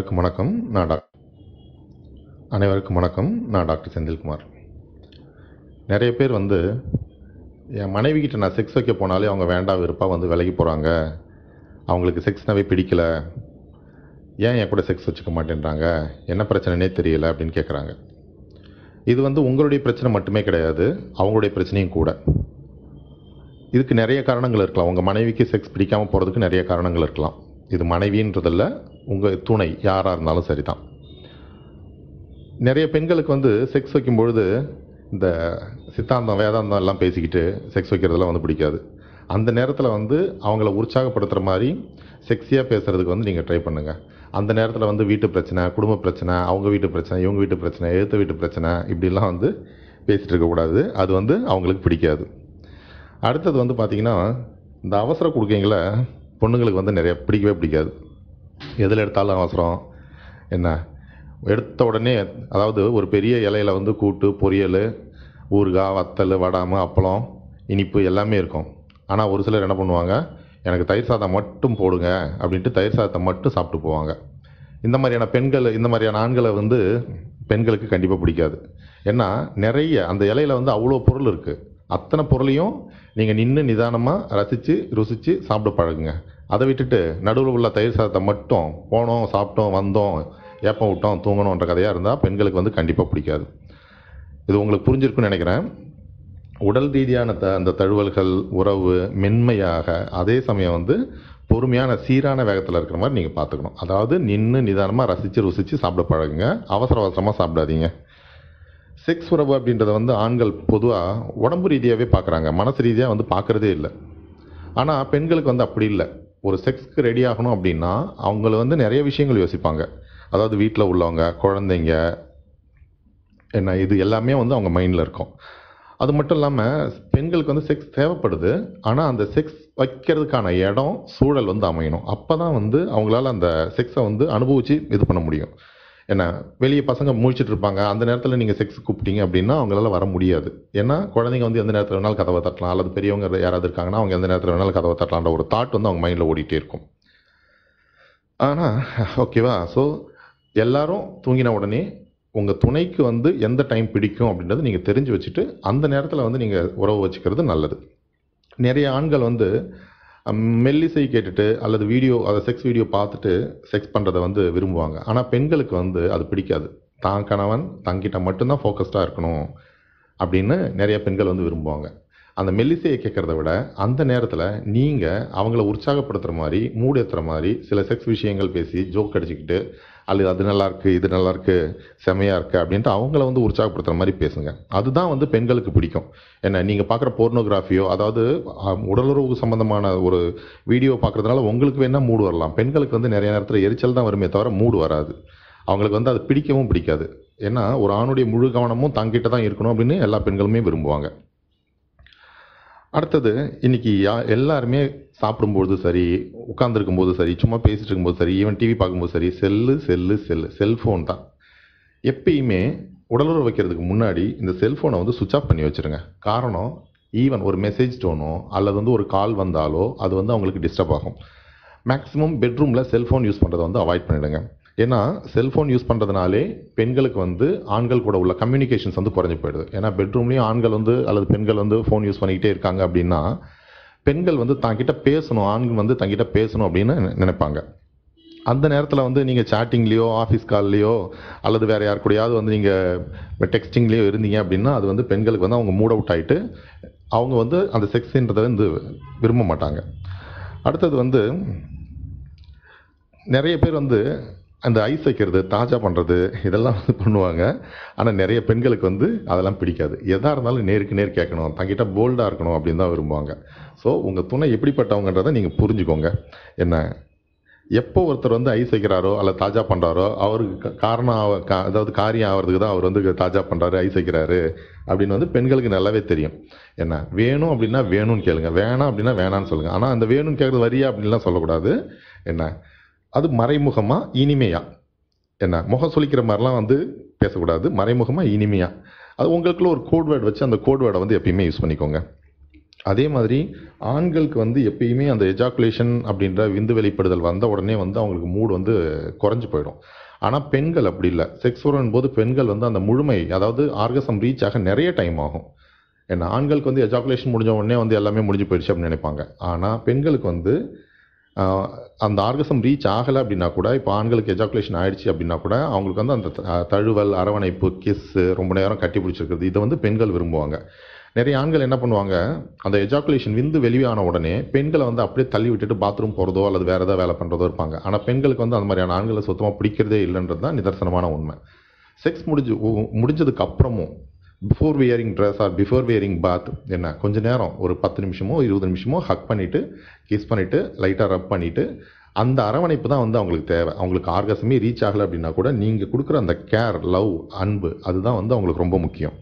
அனைவருக்கும் வணக்கம் நான் டாக் அனைவருக்கும் வணக்கம் நான் டாக்டர் செந்தில்குமார் நிறைய பேர் வந்து என் மனைவி கிட்ட நான் செக்ஸ் வைக்க போனாலே அவங்க வேண்டாம் வெறுப்பாக வந்து விலகி போகிறாங்க அவங்களுக்கு செக்ஸ்னாவே பிடிக்கல ஏன் என் கூட செக்ஸ் வச்சுக்க மாட்டேன்றாங்க என்ன பிரச்சனைனே தெரியல அப்படின்னு கேட்குறாங்க இது வந்து உங்களுடைய பிரச்சனை மட்டுமே கிடையாது அவங்களுடைய பிரச்சனையும் கூட இதுக்கு நிறைய காரணங்கள் இருக்கலாம் உங்கள் மனைவிக்கு செக்ஸ் பிடிக்காமல் போகிறதுக்கு நிறைய காரணங்கள் இருக்கலாம் இது மனைவின்றதில்ல உங்கள் துணை யாராக இருந்தாலும் சரிதான் நிறைய பெண்களுக்கு வந்து செக்ஸ் வைக்கும் பொழுது இந்த சித்தாந்தம் வேதாந்தம் எல்லாம் பேசிக்கிட்டு செக்ஸ் வைக்கிறதெல்லாம் வந்து பிடிக்காது அந்த நேரத்தில் வந்து அவங்கள உற்சாகப்படுத்துகிற மாதிரி செக்ஸியாக பேசுகிறதுக்கு வந்து நீங்கள் ட்ரை பண்ணுங்கள் அந்த நேரத்தில் வந்து வீட்டு பிரச்சனை குடும்ப பிரச்சனை அவங்க வீட்டு பிரச்சனை இவங்க வீட்டு பிரச்சனை எழுத்த வீட்டு பிரச்சனை இப்படிலாம் வந்து பேசிகிட்டு இருக்கக்கூடாது அது வந்து அவங்களுக்கு பிடிக்காது அடுத்தது வந்து பார்த்திங்கன்னா இந்த அவசர கொடுக்கீங்கள பொண்ணுங்களுக்கு வந்து நிறைய பிடிக்கவே பிடிக்காது எதில் எடுத்தாலும் அவசரம் என்ன எடுத்த உடனே அதாவது ஒரு பெரிய இலையில வந்து கூட்டு பொரியல் ஊறுகாய் வத்தல் வடாம அப்பளம் இனிப்பு எல்லாமே இருக்கும் ஆனால் ஒரு சிலர் என்ன பண்ணுவாங்க எனக்கு தயிர் சாதம் மட்டும் போடுங்க அப்படின்ட்டு தயிர் சாதத்தை மட்டும் சாப்பிட்டு போவாங்க இந்த மாதிரியான பெண்கள் இந்த மாதிரியான ஆண்களை வந்து பெண்களுக்கு கண்டிப்பாக பிடிக்காது ஏன்னா நிறைய அந்த இலையில வந்து அவ்வளோ பொருள் இருக்குது அத்தனை பொருளையும் நீங்கள் நின்று நிதானமாக ரசித்து ருசித்து சாப்பிட பழகுங்க அதை விட்டுட்டு நடுவில் உள்ள தயிர் சாதத்தை மட்டும் போனோம் சாப்பிட்டோம் வந்தோம் ஏப்பம் விட்டோம் தூங்கணுன்ற கதையாக இருந்தால் பெண்களுக்கு வந்து கண்டிப்பாக பிடிக்காது இது உங்களுக்கு புரிஞ்சிருக்குன்னு நினைக்கிறேன் உடல் ரீதியான த அந்த தழுவல்கள் உறவு மென்மையாக அதே சமயம் வந்து பொறுமையான சீரான வேகத்தில் இருக்கிற மாதிரி நீங்கள் பார்த்துக்கணும் அதாவது நின்று நிதானமாக ரசித்து ருசித்து சாப்பிட பழகுங்க அவசர அவசரமாக சாப்பிடாதீங்க செக்ஸ் உறவு அப்படின்றத வந்து ஆண்கள் பொதுவாக உடம்பு ரீதியாகவே பார்க்குறாங்க மனசு ரீதியாக வந்து பார்க்குறதே இல்லை ஆனால் பெண்களுக்கு வந்து அப்படி இல்லை ஒரு செக்ஸ்க்கு ரெடி ஆகணும் அப்படின்னா அவங்கள வந்து நிறைய விஷயங்கள் யோசிப்பாங்க அதாவது வீட்டில் உள்ளவங்க குழந்தைங்க என்ன இது எல்லாமே வந்து அவங்க மைண்டில் இருக்கும் அது மட்டும் இல்லாமல் பெண்களுக்கு வந்து செக்ஸ் தேவைப்படுது ஆனால் அந்த செக்ஸ் வைக்கிறதுக்கான இடம் சூழல் வந்து அமையணும் அப்போ தான் வந்து அவங்களால அந்த செக்ஸை வந்து அனுபவித்து இது பண்ண முடியும் என்ன வெளியே பசங்க முழிச்சிட்டு இருப்பாங்க அந்த நேரத்தில் நீங்கள் செக்ஸ் கூப்பிட்டீங்க அப்படின்னா அவங்களால வர முடியாது ஏன்னா குழந்தைங்க வந்து எந்த நேரத்தில் வேணாலும் கதவை தட்டலாம் அல்லது பெரியவங்க யாராவது இருக்காங்கன்னா அவங்க எந்த நேரத்தில் வேணாலும் கதவை தட்டலான்ற ஒரு தாட் வந்து அவங்க மைண்டில் ஓடிட்டே இருக்கும் ஆனால் ஓகேவா ஸோ எல்லாரும் தூங்கின உடனே உங்கள் துணைக்கு வந்து எந்த டைம் பிடிக்கும் அப்படின்றத நீங்கள் தெரிஞ்சு வச்சுட்டு அந்த நேரத்தில் வந்து நீங்கள் உறவு வச்சுக்கிறது நல்லது நிறைய ஆண்கள் வந்து அம், மெல்லிசை கேட்டுட்டு அல்லது வீடியோ அதை செக்ஸ் வீடியோ பார்த்துட்டு செக்ஸ் பண்ணுறதை வந்து விரும்புவாங்க ஆனால் பெண்களுக்கு வந்து அது பிடிக்காது தான் கணவன் தங்கிட்ட மட்டும்தான் ஃபோக்கஸ்டாக இருக்கணும் அப்படின்னு நிறைய பெண்கள் வந்து விரும்புவாங்க அந்த மெல்லிசையை கேட்குறத விட அந்த நேரத்தில் நீங்கள் அவங்கள உற்சாகப்படுத்துகிற மாதிரி மூடேற்றுற மாதிரி சில செக்ஸ் விஷயங்கள் பேசி ஜோக் அடிச்சுக்கிட்டு அல்லது அது நல்லா இருக்கு இது நல்லா இருக்கு செமையா இருக்கு அப்படின்ட்டு அவங்கள வந்து உற்சாகப்படுத்துற மாதிரி பேசுங்க அதுதான் வந்து பெண்களுக்கு பிடிக்கும் என்ன நீங்க பார்க்குற போர்னோகிராஃபியோ அதாவது அஹ், உடலுறவு சம்பந்தமான ஒரு வீடியோ பார்க்கறதுனால உங்களுக்கு வேணா மூடு வரலாம் பெண்களுக்கு வந்து நிறைய நேரத்தில் எரிச்சல் தான் வருமே தவிர மூடு வராது அவங்களுக்கு வந்து அது பிடிக்கவும் பிடிக்காது ஏன்னா ஒரு ஆணுடைய முழு கவனமும் தங்கிட்ட தான் இருக்கணும் அப்படின்னு எல்லா பெண்களுமே விரும்புவாங்க அடுத்தது இன்னைக்கு யா எல்லாருமே சாப்பிடும்போது சரி உட்காந்துருக்கும் போது சரி சும்மா பேசிட்டு இருக்கும்போது சரி ஈவன் டிவி பார்க்கும்போது சரி செல்லு செல்லு செல்லு செல்ஃபோன் தான் எப்பயுமே உடலுறவு வைக்கிறதுக்கு முன்னாடி இந்த செல்ஃபோனை வந்து சுவிட்ச் ஆஃப் பண்ணி வச்சிருங்க காரணம் ஈவன் ஒரு மெசேஜ் டோனோ அல்லது வந்து ஒரு கால் வந்தாலோ அது வந்து அவங்களுக்கு டிஸ்டர்ப் ஆகும் மேக்ஸிமம் பெட்ரூமில் செல்ஃபோன் யூஸ் பண்ணுறதை வந்து அவாய்ட் பண்ணிடுங்க ஏன்னா செல்ஃபோன் யூஸ் பண்ணுறதுனாலே பெண்களுக்கு வந்து ஆண்கள் கூட உள்ள கம்யூனிகேஷன்ஸ் வந்து குறைஞ்சு போயிடுது ஏன்னா பெட்ரூம்லேயும் ஆண்கள் வந்து அல்லது பெண்கள் வந்து ஃபோன் யூஸ் பண்ணிக்கிட்டே இருக்காங்க அப்படின்னா பெண்கள் வந்து தாங்கிட்ட பேசணும் ஆண்கள் வந்து தங்கிட்ட பேசணும் அப்படின்னு நினை- நினைப்பாங்க அந்த நேரத்தில் வந்து நீங்கள் சேட்டிங்லேயோ ஆஃபீஸ் கால்லையோ அல்லது வேறு யார் கூடயாவது வந்து நீங்கள் டெக்ஸ்டிங்லேயோ இருந்தீங்க அப்படின்னா அது வந்து பெண்களுக்கு வந்து அவங்க மூட் அவுட் ஆகிட்டு அவங்க வந்து அந்த செக்ஸ்ன்றதை வந்து விரும்ப மாட்டாங்க அடுத்தது வந்து நிறைய பேர் வந்து அந்த ஐஸ் வைக்கிறது தாஜா பண்ணுறது இதெல்லாம் வந்து பண்ணுவாங்க ஆனால் நிறைய பெண்களுக்கு வந்து அதெல்லாம் பிடிக்காது எதாக இருந்தாலும் நேருக்கு நேர் கேட்கணும் தங்கிட்ட போல்டாக இருக்கணும் அப்படின்னு தான் விரும்புவாங்க ஸோ உங்கள் துணை எப்படிப்பட்டவங்கன்றதை நீங்கள் புரிஞ்சுக்கோங்க என்ன எப்போ ஒருத்தர் வந்து ஐஸ் வைக்கிறாரோ அல்ல தாஜா பண்ணுறாரோ அவருக்கு கா- காரணம் ஆவ- கா- அதாவது காரியம் ஆகிறதுக்கு தான் அவர் வந்து தாஜா பண்ணுறாரு ஐஸ் வைக்கிறாரு அப்படின்னு வந்து பெண்களுக்கு நல்லாவே தெரியும் என்ன வேணும் அப்படின்னா வேணும்னு கேளுங்க வேணாம் அப்படின்னா வேணாம்னு சொல்லுங்கள் ஆனால் அந்த வேணும்னு கேட்குறது வரியா அப்படின்லாம் சொல்லக்கூடாது என்ன அது மறைமுகமாக இனிமையா என்ன முகம் சுளிக்கிற மாதிரிலாம் வந்து பேசக்கூடாது மறைமுகமாக இனிமையா அது உங்களுக்குள்ள ஒரு கோட் வேர்டு வச்சு அந்த கோட் வேர்டை வந்து எப்பயுமே யூஸ் பண்ணிக்கோங்க அதே மாதிரி ஆண்களுக்கு வந்து எப்பயுமே அந்த எஜாக்குலேஷன் அப்படின்ற விந்து வெளிப்படுதல் வந்த உடனே வந்து அவங்களுக்கு மூடு வந்து குறைஞ்சு போயிடும் ஆனால் பெண்கள் அப்படி இல்லை செக்ஸ் போது பெண்கள் வந்து அந்த முழுமை அதாவது ஆர்கசம் ரீச் ஆக நிறைய டைம் ஆகும் ஏன்னா ஆண்களுக்கு வந்து எஜாக்குலேஷன் முடிஞ்ச உடனே வந்து எல்லாமே முடிஞ்சு போயிடுச்சு அப்படின்னு நினைப்பாங்க ஆனால் பெண்களுக்கு வந்து ஆஹ், அந்த ஆர்கசம் ரீச் ஆகலை அப்படின்னா கூட இப்போ ஆண்களுக்கு எஜாக்குலேஷன் ஆயிடுச்சு அப்படின்னா கூட அவங்களுக்கு வந்து அந்த த- தழுவல் அரவணைப்பு கிஸ்ஸு ரொம்ப நேரம் கட்டி பிடிச்சிருக்கிறது இதை வந்து பெண்கள் விரும்புவாங்க நிறைய ஆண்கள் என்ன பண்ணுவாங்க அந்த எஜாக்குலேஷன் விந்து வெளியான உடனே பெண்களை வந்து அப்படியே தள்ளி விட்டுட்டு பாத்ரூம் போகிறதோ அல்லது வேறு ஏதாவது வேலை பண்ணுறதோ இருப்பாங்க ஆனால் பெண்களுக்கு வந்து அந்த மாதிரியான ஆண்களை சுத்தமாக பிடிக்கிறதே இல்லைன்றது தான் நிதர்சனமான உண்மை செக்ஸ் முடிஞ்சு உ- முடிஞ்சதுக்கு அப்புறமும் before wearing dress or before wearing bath என்ன கொஞ்ச நேரம் ஒரு பத்து நிமிஷமோ இருபது நிமிஷமோ ஹக் பண்ணிவிட்டு கிஸ் பண்ணிவிட்டு லைட்டாக ரப் பண்ணிவிட்டு அந்த அரவணைப்பு தான் வந்து அவங்களுக்கு தேவை அவங்களுக்கு ஆர்கசமே ரீச் ஆகலை அப்படின்னா கூட நீங்கள் கொடுக்குற அந்த கேர் லவ் அன்பு அதுதான் வந்து அவங்களுக்கு ரொம்ப முக்கியம்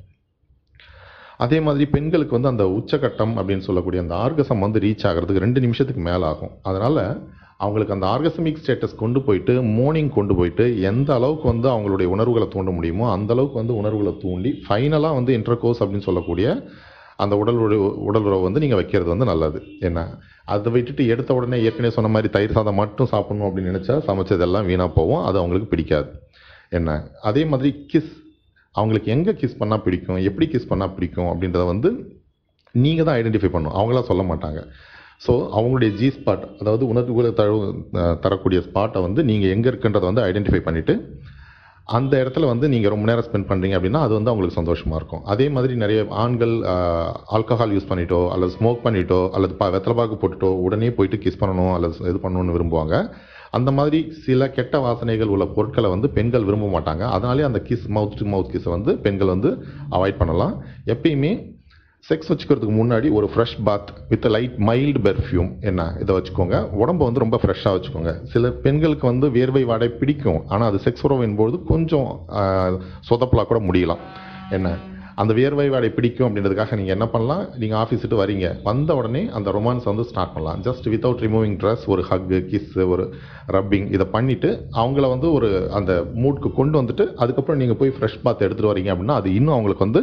அதே மாதிரி பெண்களுக்கு வந்து அந்த உச்சக்கட்டம் அப்படின்னு சொல்லக்கூடிய அந்த ஆர்கசம் வந்து ரீச் ஆகிறதுக்கு ரெண்டு நிமிஷத்துக்கு மேலே ஆகும் அதனால் அவங்களுக்கு அந்த ஆர்கசமிக் ஸ்டேட்டஸ் கொண்டு போயிட்டு மார்னிங் கொண்டு போயிட்டு எந்த அளவுக்கு வந்து அவங்களுடைய உணர்வுகளை தூண்ட முடியுமோ அந்த அளவுக்கு வந்து உணர்வுகளை தூண்டி ஃபைனலாக வந்து இன்டர்கோர்ஸ் அப்படின்னு சொல்லக்கூடிய அந்த உடல் உறவு உடல் உறவு வந்து நீங்கள் வைக்கிறது வந்து நல்லது என்ன அதை விட்டுட்டு எடுத்த உடனே ஏற்கனவே சொன்ன மாதிரி தயிர் சாதம் மட்டும் சாப்பிடணும் அப்படின்னு நினச்சா சமைச்சதெல்லாம் வீணாக போகும் அது அவங்களுக்கு பிடிக்காது என்ன அதே மாதிரி கிஸ் அவங்களுக்கு எங்கே கிஸ் பண்ணால் பிடிக்கும் எப்படி கிஸ் பண்ணால் பிடிக்கும் அப்படின்றத வந்து நீங்கள் தான் ஐடென்டிஃபை பண்ணணும் அவங்களாம் சொல்ல மாட்டாங்க ஸோ அவங்களுடைய ஜி ஸ்பாட் அதாவது உணர்வுகளை தழு அஹ் தரக்கூடிய ஸ்பாட்டை வந்து நீங்கள் எங்கே இருக்குன்றதை வந்து ஐடென்டிஃபை பண்ணிவிட்டு அந்த இடத்துல வந்து நீங்கள் ரொம்ப நேரம் ஸ்பெண்ட் பண்ணுறீங்க அப்படின்னா அது வந்து அவங்களுக்கு சந்தோஷமாக இருக்கும் அதே மாதிரி நிறைய ஆண்கள் ஆல்கஹால் யூஸ் பண்ணிட்டோ அல்லது ஸ்மோக் பண்ணிட்டோ அல்லது பா வெத்தலை பாக்கு போட்டுட்டோ உடனே போயிட்டு கிஸ் பண்ணணும் அல்லது இது பண்ணணும்னு விரும்புவாங்க அந்த மாதிரி சில கெட்ட வாசனைகள் உள்ள பொருட்களை வந்து பெண்கள் விரும்ப மாட்டாங்க அதனாலே அந்த கிஸ் மவுத் டு மவுத் கிஸ்ஸை வந்து பெண்கள் வந்து அவாய்ட் பண்ணலாம் எப்பயுமே செக்ஸ் வச்சுக்கிறதுக்கு முன்னாடி ஒரு fresh bath with light mild perfume என்ன இதை வச்சுக்கோங்க உடம்ப வந்து ரொம்ப ஃப்ரெஷ்ஷாக வச்சுக்கோங்க சில பெண்களுக்கு வந்து வேர்வை வாடை பிடிக்கும் ஆனால் அது செக்ஸ் உறவு என்பது கொஞ்சம் சொதப்பலாக கூட முடியலாம் என்ன அந்த வேர்வை வாடை பிடிக்கும் அப்படின்றதுக்காக நீங்கள் என்ன பண்ணலாம் நீங்கள் ஆஃபீஸ் விட்டு வரீங்க வந்த உடனே அந்த ரொமான்ஸ் வந்து ஸ்டார்ட் பண்ணலாம் ஜஸ்ட் வித்தவுட் ரிமூவிங் ட்ரெஸ் ஒரு ஹக்கு கிஸ் ஒரு ரப்பிங் இதை பண்ணிவிட்டு அவங்கள வந்து ஒரு அந்த மூட்க்கு கொண்டு வந்துட்டு அதுக்கப்புறம் நீங்கள் போய் ஃப்ரெஷ் பாத் எடுத்துகிட்டு வரீங்க அப்படின்னா அது இன்னும் அவங்களுக்கு வந்து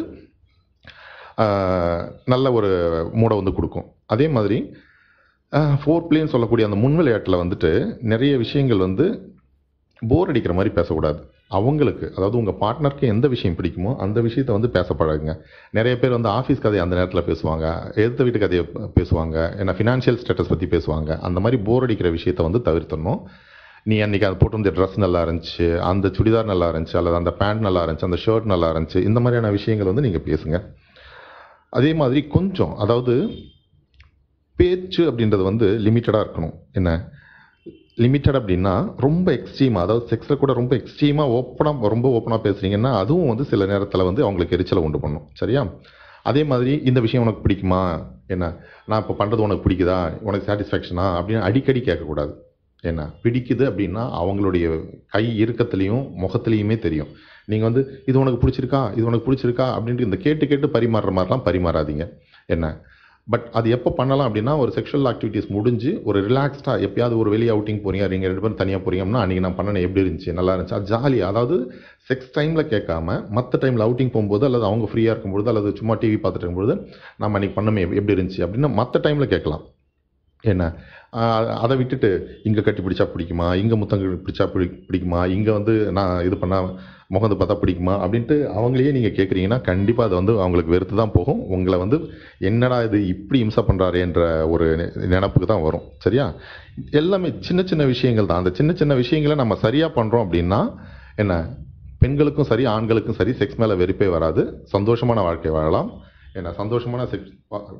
ஆஹ், நல்ல ஒரு மூடை வந்து கொடுக்கும் அதே மாதிரி ஃபோர் பிளேன்னு சொல்லக்கூடிய அந்த முன் விளையாட்டில் வந்துட்டு நிறைய விஷயங்கள் வந்து போர் அடிக்கிற மாதிரி பேசக்கூடாது அவங்களுக்கு அதாவது உங்கள் பார்ட்னருக்கு எந்த விஷயம் பிடிக்குமோ அந்த விஷயத்தை வந்து பேச பழகுங்க நிறைய பேர் வந்து ஆஃபீஸ் கதையை அந்த நேரத்தில் பேசுவாங்க எதிர்த்த வீட்டு கதையை ப- பேசுவாங்க ஏன்னா ஃபினான்ஷியல் ஸ்டேட்டஸ் பற்றி பேசுவாங்க அந்த மாதிரி போர் அடிக்கிற விஷயத்தை வந்து தவிர்த்தணும் நீ அன்றைக்கி அதை போட்டு வந்து ட்ரெஸ் நல்லா இருந்துச்சு அந்த சுடிதார் நல்லா இருந்துச்சு அல்லது அந்த பேண்ட் நல்லா இருந்துச்சு அந்த ஷர்ட் நல்லா இருந்துச்சு இந்த மாதிரியான விஷயங்கள் வந்து நீங்கள் பேசுங்க அதே மாதிரி கொஞ்சம் அதாவது பேச்சு அப்படின்றது வந்து லிமிட்டடாக இருக்கணும் என்ன லிமிட்டட் அப்படின்னா ரொம்ப எக்ஸ்ட்ரீமாக அதாவது செக்ஸில் கூட ரொம்ப எக்ஸ்ட்ரீமாக ஓப்பனாக ரொம்ப ஓப்பனாக பேசுகிறீங்கன்னா அதுவும் வந்து சில நேரத்தில் வந்து அவங்களுக்கு எரிச்சலை உண்டு பண்ணும் சரியா அதே மாதிரி இந்த விஷயம் உனக்கு பிடிக்குமா என்ன நான் இப்போ பண்ணுறது உனக்கு பிடிக்குதா உனக்கு சாட்டிஸ்ஃபேக்ஷனா அப்படின்னு அடிக்கடி கேட்கக்கூடாது என்ன பிடிக்குது அப்படின்னா அவங்களுடைய கை இறுக்கத்துலேயும் முகத்துலேயுமே தெரியும் நீங்கள் வந்து இது உனக்கு பிடிச்சிருக்கா இது உனக்கு பிடிச்சிருக்கா அப்படின்ட்டு இந்த கேட்டு கேட்டு பரிமாறுற மாதிரிலாம் பரிமாறாதீங்க என்ன பட் அது எப்போ பண்ணலாம் அப்படின்னா ஒரு செக்ஷுவல் ஆக்டிவிட்டீஸ் முடிஞ்சு ஒரு ரிலாக்ஸ்டாக எப்பயாவது ஒரு வெளியே அவுட்டிங் போறீங்க நீங்கள் ரெண்டு பேரும் தனியாக போறீங்கன்னா அன்றைக்கி நான் பண்ணேன் எப்படி இருந்துச்சு நல்லா இருந்துச்சு அது ஜாலியாக அதாவது செக்ஸ் டைமில் கேட்காம மற்ற டைமில் அவுட்டிங் போகும்போது அல்லது அவங்க ஃப்ரீயாக இருக்கும்போது அல்லது சும்மா டிவி பார்த்துட்டு இருக்கும்போது நம்ம அன்றைக்கி பண்ணமே எப்படி இருந்துச்சு அப்படின்னு மற்ற டைமில் கேட்கலாம் என்ன ஆஹ் அதை விட்டுட்டு இங்கே கட்டி பிடிச்சா பிடிக்குமா இங்கே முத்தங்க பிடிச்சா பிடி பிடிக்குமா இங்கே வந்து நான் இது பண்ணால் முகந்து பார்த்தா பிடிக்குமா அப்படின்ட்டு அவங்களையே நீங்கள் கேட்குறீங்கன்னா கண்டிப்பாக அது வந்து அவங்களுக்கு வெறுத்து தான் போகும் உங்களை வந்து என்னடா இது இப்படி இம்சை பண்ணுறாரேன்ற ஒரு நெ- நினப்புக்கு தான் வரும் சரியா எல்லாமே சின்ன சின்ன விஷயங்கள் தான் அந்த சின்ன சின்ன விஷயங்களை நம்ம சரியாக பண்ணுறோம் அப்படின்னா என்ன பெண்களுக்கும் சரி ஆண்களுக்கும் சரி செக்ஸ் மேலே வெறுப்பே வராது சந்தோஷமான வாழ்க்கை வாழலாம் என்ன சந்தோஷமான செக்ஸ்